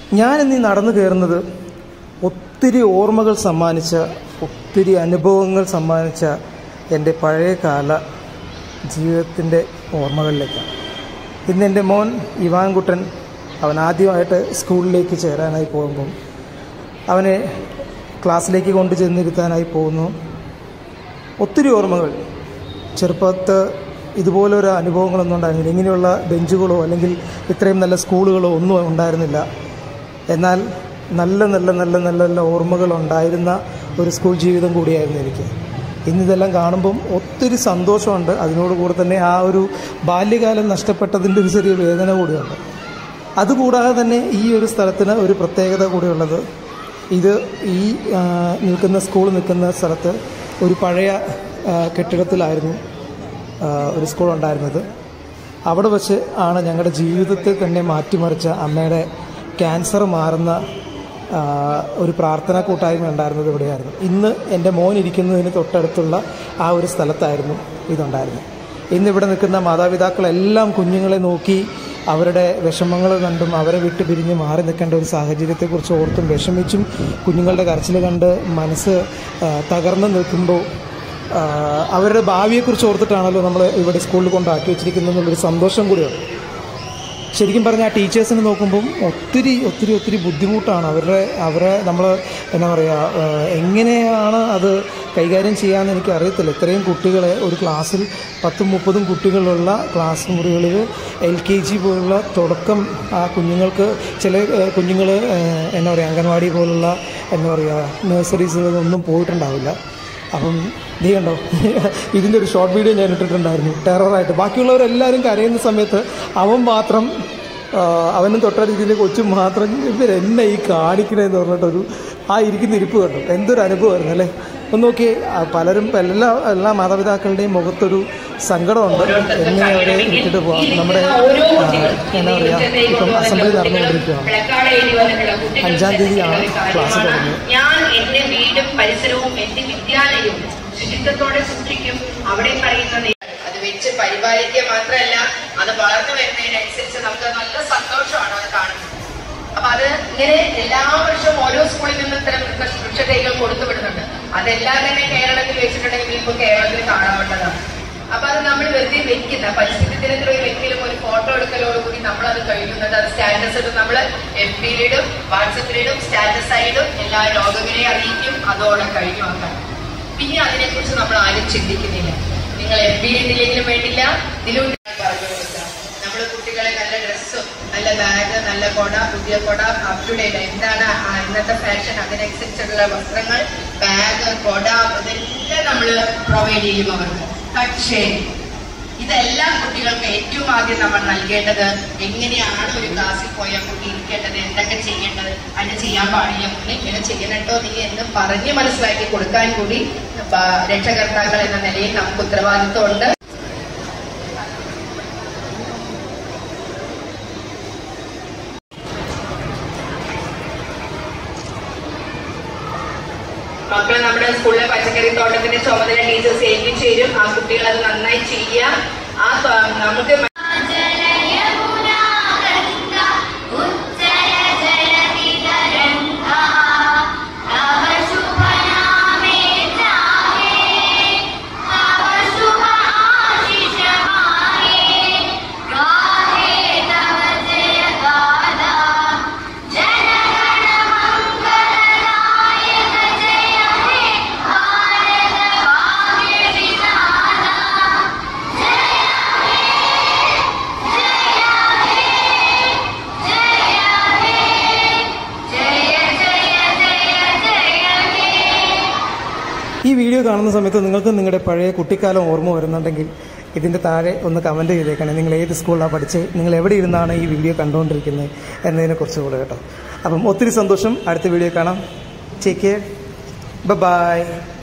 ഞാനിന്ന് ഈ നടന്നു കയറുന്നത് ഒത്തിരി ഓർമ്മകൾ സമ്മാനിച്ച ഒത്തിരി അനുഭവങ്ങൾ സമ്മാനിച്ച എൻ്റെ പഴയകാല ജീവിതത്തിൻ്റെ ഓർമ്മകളിലേക്കാണ് ഇന്ന് എൻ്റെ മോൻ ഇവാൻകുട്ടൻ അവൻ ആദ്യമായിട്ട് സ്കൂളിലേക്ക് ചേരാനായി പോകുമ്പം അവനെ ക്ലാസ്സിലേക്ക് കൊണ്ടു ചെന്നിരുത്താനായി പോകുന്നു ഒത്തിരി ഓർമ്മകൾ ചെറുപ്പത്ത് ഇതുപോലൊരു അനുഭവങ്ങളൊന്നും ഉണ്ടായിരുന്നില്ല ഇങ്ങനെയുള്ള ബെഞ്ചുകളോ അല്ലെങ്കിൽ ഇത്രയും നല്ല സ്കൂളുകളോ ഒന്നും ഉണ്ടായിരുന്നില്ല എന്നാൽ നല്ല നല്ല നല്ല നല്ല നല്ല ഓർമ്മകൾ ഉണ്ടായിരുന്ന ഒരു സ്കൂൾ ജീവിതം കൂടിയായിരുന്നു എനിക്ക് ഇന്നിതെല്ലാം കാണുമ്പം ഒത്തിരി സന്തോഷമുണ്ട് അതിനോട് കൂടെ തന്നെ ആ ഒരു ബാല്യകാലം നഷ്ടപ്പെട്ടതിൻ്റെ ഒരു ചെറിയ വേദന കൂടിയുണ്ട് അതുകൂടാതെ തന്നെ ഈ ഒരു സ്ഥലത്തിന് ഒരു പ്രത്യേകത കൂടിയുള്ളത് ഇത് ഈ ആ, നിൽക്കുന്ന സ്കൂൾ നിൽക്കുന്ന സ്ഥലത്ത് ഒരു പഴയ ആ, കെട്ടിടത്തിലായിരുന്നു ആ, ഒരു സ്കൂൾ ഉണ്ടായിരുന്നത് അവിടെ വെച്ച് ആണ് ഞങ്ങളുടെ ജീവിതത്തെ തന്നെ മാറ്റിമറിച്ച അമ്മയുടെ ക്യാൻസർ മാറുന്ന ആ, ഒരു പ്രാർത്ഥനാ കൂട്ടായ്മ ഉണ്ടായിരുന്നത് ഇവിടെയായിരുന്നു ഇന്ന് എൻ്റെ മോൻ ഇരിക്കുന്നതിന് തൊട്ടടുത്തുള്ള ആ ഒരു സ്ഥലത്തായിരുന്നു ഇതുണ്ടായിരുന്നത് ഇന്നിവിടെ നിൽക്കുന്ന മാതാപിതാക്കളെല്ലാം കുഞ്ഞുങ്ങളെ നോക്കി അവരുടെ വിഷമങ്ങൾ കണ്ടും അവരെ വിട്ട് പിരിഞ്ഞ് മാറി നിൽക്കേണ്ട ഒരു സാഹചര്യത്തെക്കുറിച്ച് ഓർത്തും വിഷമിച്ചും കുഞ്ഞുങ്ങളുടെ കരച്ചിൽ കണ്ട് മനസ്സ് ആ, തകർന്നു നിൽക്കുമ്പോൾ ആ, അവരുടെ ഭാവിയെക്കുറിച്ച് ഓർത്തിട്ടാണല്ലോ നമ്മൾ ഇവിടെ സ്കൂളിൽ കൊണ്ടാക്കി വെച്ചിരിക്കുന്നത് എന്നുള്ളൊരു സന്തോഷം കൂടിയുണ്ട് ശരിക്കും പറഞ്ഞാൽ ആ ടീച്ചേഴ്സിനെ നോക്കുമ്പം ഒത്തിരി ഒത്തിരി ഒത്തിരി ബുദ്ധിമുട്ടാണ് അവരുടെ അവരെ നമ്മൾ എന്താ പറയുക ഏഹ് എങ്ങനെയാണ് അത് കൈകാര്യം ചെയ്യാമെന്ന് എനിക്ക് അറിയത്തില്ല ഇത്രയും കുട്ടികളെ ഒരു ക്ലാസ്സിൽ പത്തും മുപ്പതും കുട്ടികളുള്ള ക്ലാസ് മുറികളിൽ എൽ കെ ജി പോലുള്ള തുടക്കം ആ കുഞ്ഞുങ്ങൾക്ക് ചില കുഞ്ഞുങ്ങൾ എന്താ പറയുക അംഗൻവാടി പോലുള്ള എന്താ പറയുക നഴ്സറീസുകളൊന്നും പോയിട്ടുണ്ടാവില്ല അപ്പം നീ കണ്ടോ ഇതിൻ്റെ ഒരു ഷോർട്ട് വീഡിയോ ഞാൻ ഇട്ടിട്ടുണ്ടായിരുന്നു ടെററായിട്ട് ബാക്കിയുള്ളവരെല്ലാവരും കരയുന്ന സമയത്ത് അവൻ മാത്രം ആ, അവനും തൊട്ടടുത്തിൽ കൊച്ചും മാത്രം ഇവരെന്നെ ഈ കാണിക്കണേന്ന് പറഞ്ഞിട്ടൊരു ആ ഇരിക്കുന്ന ഇരിപ്പ് കണ്ടു എന്തൊരു അനുഭവമായിരുന്നു അല്ലേ ഒന്ന് നോക്കി പലരും എല്ലാ എല്ലാ മാതാപിതാക്കളുടെയും മുഖത്തൊരു സങ്കടമുണ്ട് എങ്ങനെ അവരെ വിട്ടിട്ട് പോവാം നമ്മുടെ ആ, എന്താ പറയുക ഇപ്പം അസംബ്ലി നടന്നുകൊണ്ടിരിക്കുകയാണ് അഞ്ചാം തീയതിയാണ് ക്ലാസ് തുടങ്ങിയത് ഞാൻ എന്റെ വീടും പരിസരവും എന്റെ വിദ്യാലയവും ശുചിത്വത്തോടെ സൂക്ഷിക്കും അവിടെ പറയുന്ന ദൈവം. അത് വെച്ച് പരിപാലിക്കുക മാത്രമല്ല അത് വളർന്നു വരുന്നതിനനുസരിച്ച് നമുക്ക് നല്ല സന്തോഷമാണ് അത് കാണുന്നത് അപ്പൊ അത് ഇങ്ങനെ എല്ലാ വർഷവും ഓരോ സ്കൂളിൽ നിന്നും ഇത്തരം വൃക്ഷ വൃക്ഷതൈകൾ കൊടുത്തു വിടുന്നുണ്ട് അതെല്ലാം തന്നെ കേരളത്തിൽ വെച്ചിട്ടുണ്ടെങ്കിൽ ഇപ്പൊ കേരളത്തിൽ കാണാവുന്നതാണ് അപ്പൊ അത് നമ്മൾ വെറുതെ വെക്കുന്ന പരിസ്ഥിതി ദിനത്തിൽ ഒരു വ്യക്തിയിലും ഒരു ഫോട്ടോ എടുക്കലോടുകൂടി നമ്മൾ അത് കഴിയുന്നത് അത് സ്റ്റാറ്റസ് ഇടും നമ്മൾ എഫ് ബിയിലിടും വാട്സപ്പിലിടും സ്റ്റാറ്റസ് ആയിടും എല്ലാ ലോകങ്ങളെ അറിയിക്കും അതോടെ കഴിഞ്ഞു ആക്കാം പിന്നെ അതിനെക്കുറിച്ച് നമ്മൾ ആരും ചിന്തിക്കുന്നില്ല നിങ്ങൾ എഫ് ബി ഇല്ലെങ്കിലും വേണ്ടില്ല ഇതിലൂടെ പറഞ്ഞു കൊടുക്കുക നമ്മൾ കുട്ടികളെ നല്ല ഡ്രസ്സും നല്ല ബാഗ് നല്ല കൊട പുതിയ കൊട അപ് ടു ഡേറ്റ് എന്താണ് ആ ഇന്നത്തെ ഫാഷൻ അതിനനുസരിച്ചുള്ള വസ്ത്രങ്ങൾ ബാഗ് കൊട ഇതെല്ലാം നമ്മൾ പ്രൊവൈഡ് ചെയ്യും അവർക്ക് പക്ഷേ ഇതെല്ലാം കുട്ടികൾക്ക് ഏറ്റവും ആദ്യം നമ്മൾ നൽകേണ്ടത് എങ്ങനെയാണ് ഒരു ക്ലാസ്സിൽ പോയ കുട്ടി ഇരിക്കേണ്ടത് എന്തൊക്കെ ചെയ്യേണ്ടത് അതിന് ചെയ്യാൻ പാടില്ല മോനെ ഇങ്ങനെ ചെയ്യണട്ടോ നീ എന്ന് പറഞ്ഞ് മനസ്സിലാക്കി കൊടുക്കാൻ കൂടി ആ, രക്ഷകർത്താക്കൾ എന്ന നിലയിൽ നമുക്ക് ഉത്തരവാദിത്വമുണ്ട് മക്കൾ നമ്മുടെ സ്കൂളിലെ പച്ചക്കറി തോട്ടത്തിന്റെ ചുമതല ടീച്ചേഴ്സ് ഏൽപ്പിച്ചു തരും ആ കുട്ടികൾ അത് നന്നായി ചെയ്യുക ആ ത- നമുക്ക് ഈ വീഡിയോ കാണുന്ന സമയത്ത് നിങ്ങൾക്ക് നിങ്ങളുടെ പഴയ കുട്ടിക്കാലം ഓർമ്മ വരുന്നുണ്ടെങ്കിൽ ഇതിൻ്റെ താഴെ ഒന്ന് കമൻറ്റ് ചെയ്തേക്കണേ നിങ്ങൾ ഏത് സ്കൂളിലാണ് പഠിച്ച് നിങ്ങൾ എവിടെ ഇരുന്നാണ് ഈ വീഡിയോ കണ്ടുകൊണ്ടിരിക്കുന്നത് എന്നതിനെക്കുറിച്ച് കൂടെ കേട്ടോ അപ്പം ഒത്തിരി സന്തോഷം അടുത്ത വീഡിയോ കാണാം ടേക്ക് കെയർ ബൈ